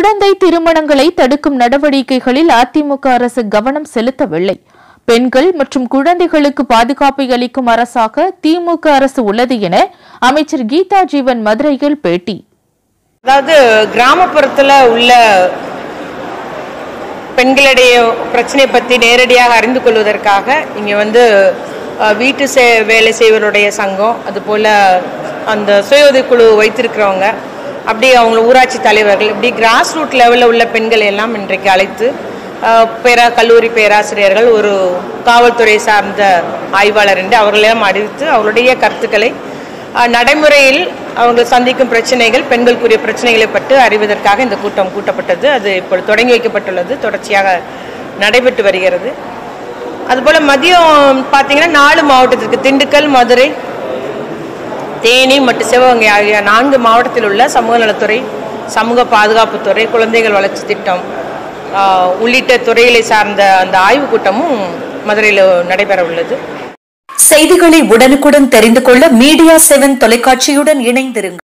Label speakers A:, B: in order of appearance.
A: குழந்தை திருமணங்களை தடுக்கும் நடவடிக்கைகளில் அதிமுக அரசு கவனம் செலுத்தவில்லை பெண்கள் மற்றும் குழந்தைகளுக்கு பாதுகாப்பை அளிக்கும் அரசாக திமுக அரசு உள்ளது என அமைச்சர் கீதா ஜீவன் மதுரையில் பேட்டி
B: அதாவது கிராமப்புறத்துல உள்ள பெண்களுடைய பிரச்சனை பற்றி நேரடியாக அறிந்து கொள்வதற்காக இங்கே வந்து அஹ், வீட்டு சே வேலை செய்வருடைய சங்கம் அதுபோல் அந்த சுய உதவிக்குழு வைத்திருக்கிறவங்க அப்படி அவங்க ஊராட்சி தலைவர்கள் இப்படி கிராஸ் ரூட் லெவலில் உள்ள பெண்களை எல்லாம் இன்றைக்கு அழைத்து அஹ், பேரா கல்லூரி பேராசிரியர்கள் ஒரு காவல்துறை சார்ந்த ஆய்வாளர் என்று அவர்களெல்லாம் அறிவித்து அவருடைய கருத்துக்களை அஹ், நடைமுறையில் அவங்க சந்திக்கும் பிரச்சனைகள் பெண்களுக்குரிய பிரச்சனைகளை பற்றி அறிவதற்காக இந்த கூட்டம் கூட்டப்பட்டது அது இப்பொழுது தொடங்கி வைக்கப்பட்டுள்ளது தொடர்ச்சியாக நடைபெற்று வருகிறது அதுபோல் மதியம் பார்த்தீங்கன்னா நாலு மாவட்டத்திற்கு திண்டுக்கல் மதுரை தேனி மற்றும் சிவகங்கை ஆகிய நான்கு மாவட்டத்தில் உள்ள சமூக நலத்துறை சமூக பாதுகாப்புத்துறை குழந்தைகள் வளர்ச்சி திட்டம் ஆஹ், உள்ளிட்ட துறைகளை சார்ந்த அந்த ஆய்வுக் கூட்டமும் மதுரையில் நடைபெற உள்ளது
C: செய்திகளை உடனுக்குடன் தெரிந்து கொள்ள மீடியா செவன் தொலைக்காட்சியுடன் இணைந்திருங்கள்